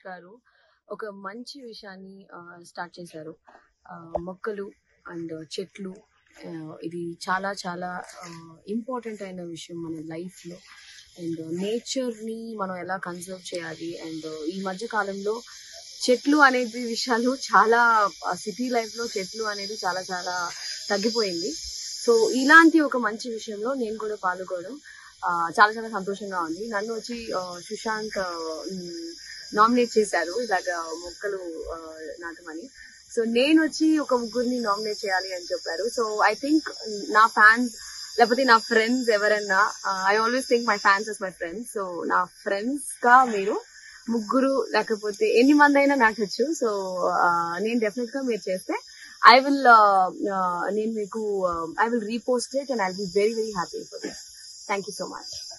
సురేష్ గారు ఒక మంచి విషయాన్ని స్టార్ట్ చేశారు ఆ, మొక్కలు అండ్ చెట్లు ఆ, ఇది చాలా చాలా ఇంపార్టెంట్ అయిన విషయం మన లైఫ్లో అండ్ నేచర్ని మనం ఎలా కన్సర్వ్ చేయాలి అండ్ ఈ మధ్య కాలంలో చెట్లు అనేది విషయాలు చాలా సిటీ లైఫ్లో చెట్లు అనేది చాలా చాలా తగ్గిపోయింది సో ఇలాంటి ఒక మంచి విషయంలో నేను కూడా పాల్గొనడం ఆ, చాలా చాలా సంతోషంగా ఉంది నన్ను వచ్చి ఆ, సుశాంత్ నామినేట్ చేశారు ఇలాగ మొక్కలు ఆ, నాటమని సో నేను వచ్చి ఒక ముగ్గురిని నామినేట్ చేయాలి అని చెప్పారు సో ఐ థింక్ నా ఫ్యాన్స్ లేకపోతే నా ఫ్రెండ్స్ ఎవరన్నా I always think my fans is my friends so నా ఫ్రెండ్స్ గా మీరు ముగ్గురు లేకపోతే ఎన్ని మంది అయినా నాకు వచ్చు సో నేను డెఫినెట్ గా మీరు చేస్తే ఐ విల్ నేను మీకు I will repost it and I will be very very happy for this thank you so much